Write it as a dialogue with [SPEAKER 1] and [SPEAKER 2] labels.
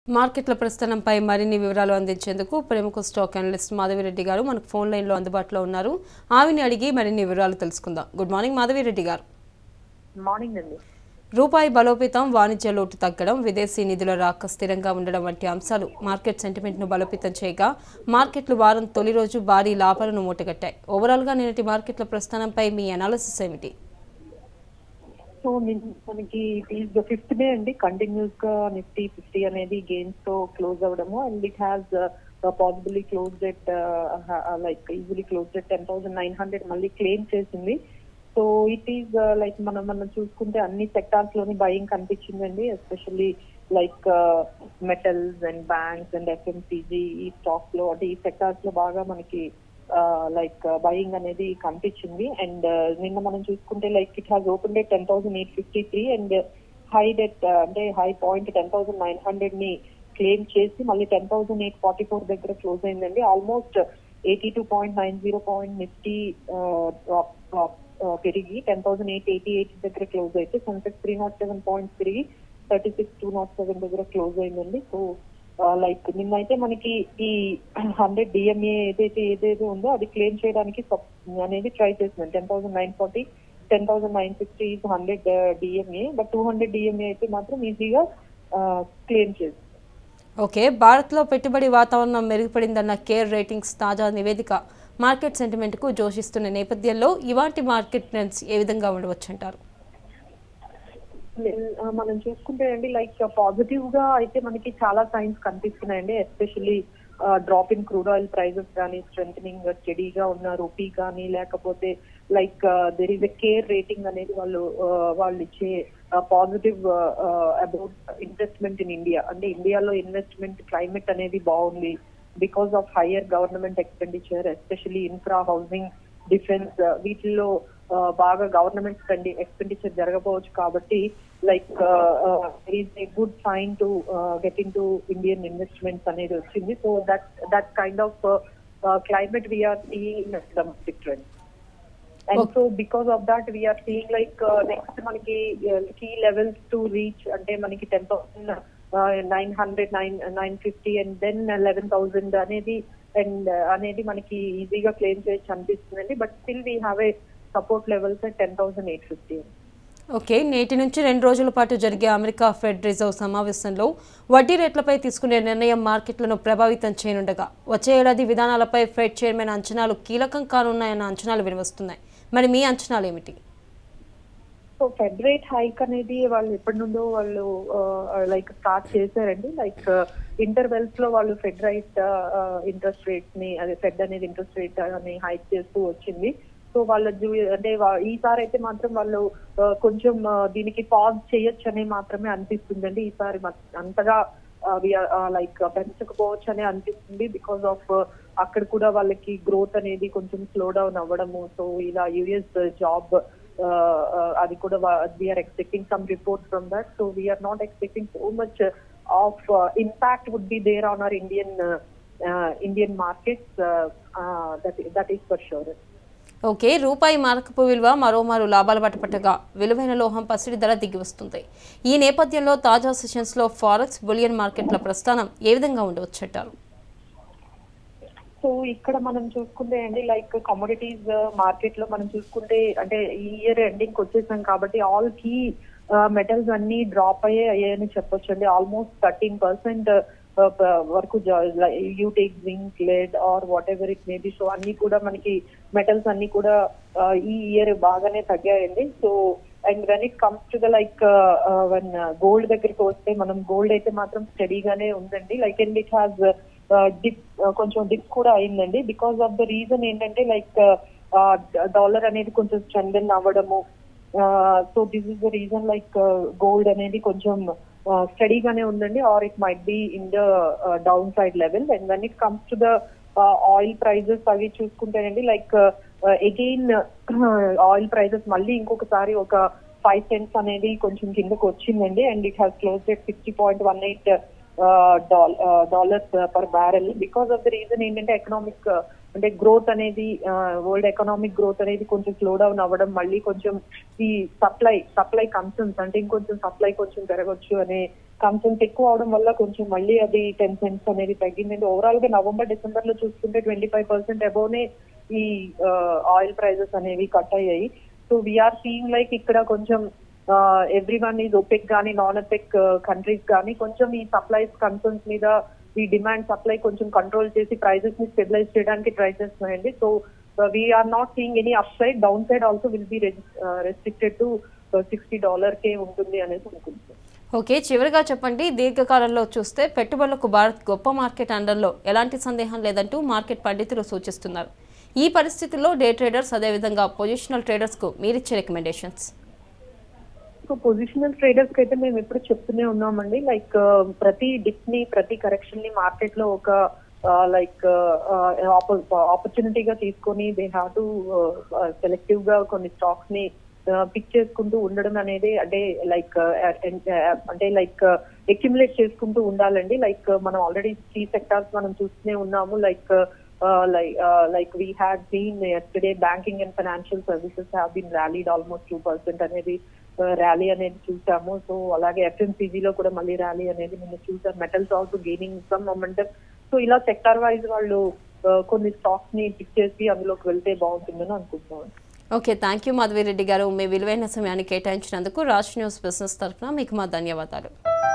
[SPEAKER 1] మార్కెట్ల ప్రస్థానంపై మరిన్ని వివరాలు అందించేందుకు ప్రముఖ స్టాక్ అనలిస్ట్ మాధవిరెడ్డి గారు మనకు ఫోన్ లైన్లో అందుబాటులో ఉన్నారు ఆవిని అడిగి మరిన్ని వివరాలు తెలుసుకుందాం గుడ్ మార్నింగ్ మాధవిరెడ్డి గారు
[SPEAKER 2] మార్నింగ్ అండి
[SPEAKER 1] రూపాయి బలోపేతం వాణిజ్య లోటు తగ్గడం విదేశీ నిధుల రాక స్థిరంగా ఉండడం వంటి అంశాలు మార్కెట్ సెంటిమెంట్ను బలోపేతం చేయగా మార్కెట్లు వారం తొలి రోజు భారీ లాభాలను మూటగట్టాయి ఓవరాల్గా నిన్నటి మార్కెట్ల ప్రస్థానంపై మీ అనాలిసిస్ ఏమిటి
[SPEAKER 2] సో నిన్న మనకి ఫిఫ్త్ డే అండి కంటిన్యూస్ గా నిఫ్టీ ఫిఫ్టీ అనేది గెయిన్స్ తో క్లోజ్ అవ్వడము and it has possibly close at like easily close at ten thousand nine hundred మళ్ళీ క్లెయిమ్ చేసింది సో ఇట్ ఈస్ లైక్ మనం మనం చూసుకుంటే అన్ని సెక్టార్స్ లోని బయింగ్ కనిపించిందండి especially like metals and banks and FMCG ఈ స్టాక్స్ లో అంటే ఈ సెక్టార్స్ లో బాగా మనకి లైక్ బయింగ్ అనేది కనిపించింది అండ్ నిన్న మనం చూసుకుంటే like it has opened at ten thousand eight fifty three and high at అంటే high point ten thousand nine hundred ని క్లెయిమ్ చేసి మళ్ళీ ten thousand eight forty four దగ్గర క్లోజ్ అయిందండి almost eighty two point nine zero point Nifty పెరిగి ten thousand eight eighty eight దగ్గర close అయితే Sensex three nought seven points పెరిగి thirty six two nought seven దగ్గర close అయిందండి so like నిన్నైతే మనకి ఈ హండ్రెడ్ డిఎంఏ ఏదైతే ఏదైతే ఉందో అది క్లెయిమ్ చేయడానికి sub- అనేది ట్రై చేస్తున్నాం ten thousand nine forty ten thousand nine sixty hundred DMA but two hundred DMA అయితే మాత్రం ఈజీగా క్లెయిమ్ చేస్తుంది
[SPEAKER 1] ఓకే భారత్లో పెట్టుబడి వాతావరణం మెరుగుపడిందన్న కేర్ రేటింగ్స్ తాజా నివేదిక మార్కెట్ సెంటిమెంట్కు జోషిస్తున్న నేపథ్యంలో ఇవాంటి మార్కెట్ ట్రెండ్స్ ఏ విధంగా ఉండవచ్చంటారు
[SPEAKER 2] ఆ, మనం చూసుకుంటే అండి లైక్ పాజిటివ్ గా అయితే మనకి చాలా సైన్స్ కనిపిస్తున్నాయండి especially drop in crude oil prices కానీ స్ట్రెంగ్ స్టడీగా ఉన్న రూపీ కానీ లేకపోతే like there is a care rating అనేది వాళ్ళు ఆ, వాళ్ళు ఇచ్చే positive about investment in India అంటే ఇండియాలో ఇన్వెస్ట్మెంట్ క్లైమేట్ అనేది బాగుంది because of higher government expenditure especially infra housing defence వీటిల్లో ఆ, బాగా గవర్నమెంట్ స్పెండింగ్ ఎక్స్పెండిచర్ జరగకపోవచ్చు కాబట్టి like is a good sign to get into Indian investments అనేది వచ్చింది so that that kind of climate we're seeing domestic trend and so because of that we're seeing like next మనకి key levels to reach అంటే మనకి ten thousand nine hundred nine nine fifty and then eleven thousand అనేది and అనేది మనకి ఈజీగా claim చేయొచ్చు అనిపిస్తుందండి but still we have a support levels ten thousand eight fifty
[SPEAKER 1] okay నేటి నుంచి రెండు రోజుల పాటు జరిగే అమెరికా ఫెడ్ రిజర్వ్ సమావేశంలో వడ్డీ రేట్లపై తీసుకునే నిర్ణయం మార్కెట్లను ప్రభావితం చేయనుండగా వచ్చే ఏడాది విధానాలపై ఫెడ్ చైర్మన్ అంచనాలు కీలకం కానున్నాయన్న అంచనాలు వినివస్తున్నాయి మరి మీ అంచనాలు ఏమిటి
[SPEAKER 2] సో ఫెడ్ రేట్ హైక్ అనేది వాళ్ళు ఎప్పటి నుండో వాళ్ళు లైక్ స్టార్ట్ చేశారండి లైక్ ఇంటర్వెల్స్ లో వాళ్ళు ఫెడ్ రైట్ ఇంట్రెస్ట్ రేట్స్ ని అదే ఫెడ్ అనేది ఇంట్రెస్ట్ రేట్ అని హైక్ చేస్తూ వచ్చింది సో వాళ్ళ జూ అంటే వా- ఈసారి అయితే మాత్రం వాళ్ళు ఆ, కొంచెం ఆ, దీనికి పాజ్ చేయొచ్చు అని మాత్రమే అనిపిస్తుందండి ఈసారి మ- అంతగా లైక్ పెంచకపోవచ్చు అని అనిపిస్తుంది బికాస్ ఆఫ్ అక్కడ కూడా వాళ్ళకి గ్రోత్ అనేది కొంచెం స్లో డౌన్ అవ్వడము సో ఇలా యుఎస్ జాబ్ అది కూడా we're expecting some report from that so we are not expecting so much of impact would be there on our Indian Indian markets that that is for sure
[SPEAKER 1] okay రూపాయి మార్కపు విలువ మరోమారు లాభాల పట్టపట్టగా విలువైన లోహం పసిడి ధర దిగి వస్తుంది ఈ నేపథ్యంలో తాజా సెషన్స్లో ఫారెక్స్ బులియన్ మార్కెట్ల ప్రస్థానం ఏ విధంగా ఉండవచ్చంటారు
[SPEAKER 2] సో ఇక్కడ మనం చూసుకుంటే అండి లైక్ కమోడిటీస్ మార్కెట్ లో మనం చూసుకుంటే అంటే ఈ ఇయర్ ఎండింగ్ వచ్చేసాం కాబట్టి ఆల్ కీ మెటల్స్ అన్ని డ్రాప్ అయ్యే అయ్యాయని చెప్పొచ్చు అండి ఆల్మోస్ట్ థర్టీన్ పర్సెంట్ వరకు you take zinc lead or whatever it maybe so అన్ని కూడా మనకి మెటల్స్ అన్ని కూడా uh, ఈ ఇయర్ బాగానే తగ్గాయండి so and when it comes to the like one gold దగ్గరికి వస్తే మనం గోల్డ్ అయితే మాత్రం స్టడీగానే ఉందండి like and it has dip కొంచెం డిప్ కూడా అయిందండి బికాస్ ఆఫ్ ద రీజన్ ఏంటంటే లైక్ డాలర్ అనేది కొంచెం స్ట్రెంగ్ అవ్వడము so this is the reason like gold అనేది కొంచెం స్టడీగానే ఉందండి or it might be in the downside level and when it comes to the oil prices అవి చూసుకుంటేనండి లైక్ అగైన్ ఆయిల్ ప్రైజెస్ మళ్ళీ ఇంకొకసారి ఒక ఫైవ్ సెంట్స్ అనేది కొంచెం కిందకు వచ్చిందండి and it has close at sixty point one eight dollars per barrel because of the reason ఏంటంటే ఎకనామిక్ అంటే గ్రోత్ అనేది వరల్డ్ ఎకనామిక్ గ్రోత్ అనేది కొంచెం స్లో డౌన్ అవ్వడం మళ్ళీ కొంచెం ఈ సప్లై సప్లై కన్సర్న్స్ అంటే ఇంకొంచెం సప్లై కొంచెం పెరగచ్చు అనే కన్సర్న్స్ ఎక్కువ అవడం వల్ల కొంచెం మళ్ళీ అది టెన్ సెంట్స్ అనేది తగ్గింది ఓవరాల్ గా నవంబర్ డిసెంబర్ లో చూసుకుంటే ట్వంటీ ఫైవ్ పర్సెంట్ అబోవ్నే ఈ ఆయిల్ ప్రైజెస్ అనేవి కట్ అయ్యాయి సో వీఆర్ సీయింగ్ లైక్ ఇక్కడ కొంచెం ఎవ్రీ వన్ ఈజ్ ఒపెక్ కానీ నాన్ ఒపెక్ కంట్రీస్ కానీ కొంచెం ఈ సప్లైస్ కన్సర్న్స్ మీద ఈ డిమాండ్ సప్లై కొంచెం కంట్రోల్ చేసి ప్రైజెస్ ని స్టెబిలైజ్ చేయడానికి ట్రై చేస్తున్నాయండి so we are not seeing any up side down side also will be restricted to sixty dollar కే ఉంటుంది అనేది అనుకుంటున్నాను
[SPEAKER 1] ఓకే చివరిగా చెప్పండి దీర్ఘకాలంలో చూస్తే పెట్టుబడులకు భారత్ గొప్ప మార్కెట్ అండంలో ఎలాంటి సందేహం లేదంటూ మార్కెట్ పండితులు సూచిస్తున్నారు ఈ పరిస్థితుల్లో డే ట్రేడర్స్ అదేవిధంగా పొజిషనల్ ట్రేడర్స్కు మీరిచ్చే రికమెండేషన్స్
[SPEAKER 2] సో పొజిషనల్ ట్రేడర్స్ కి అయితే మేము ఎప్పుడు చెప్తూనే ఉన్నామండి లైక్ ప్రతి డిప్ ని ప్రతి కరెక్షన్ ని మార్కెట్ లో ఒక లైక్ ఆపర్చునిటీగా తీసుకొని దే హ్యావ్ టు సెలెక్టివ్ గా కొన్ని స్టాక్స్ ని పిక్ చేసుకుంటూ ఉండడం అనేది అంటే లైక్ అంటే లైక్ అక్యుములేట్ చేసుకుంటూ ఉండాలండి లైక్ మనం ఆల్రెడీ త్రీ సెక్టార్స్ మనం చూస్తూనే ఉన్నాము like like like we had seen yesterday banking and financial services have been rallied almost two percent అనేది ర్యాలీ అనేది చూసాము సో అలాగే FMCG లో కూడా మళ్ళీ ర్యాలీ అనేది నిన్న చూసాం metals also gaining some momentum so ఇలా సెక్టార్ వైజ్ వాళ్ళు uh, కొన్ని స్టాక్స్ ని పిక్ చేసి అందులోకి వెళ్తే బాగుంటుందని అనుకుంటున్నాను
[SPEAKER 1] ఓకే థ్యాంక్ యూ మాధవిరెడ్డి గారు మీ విలువైన సమయాన్ని కేటాయించినందుకు రాజ్ న్యూస్ బిజినెస్ తరఫున మీకు మా ధన్యవాదాలు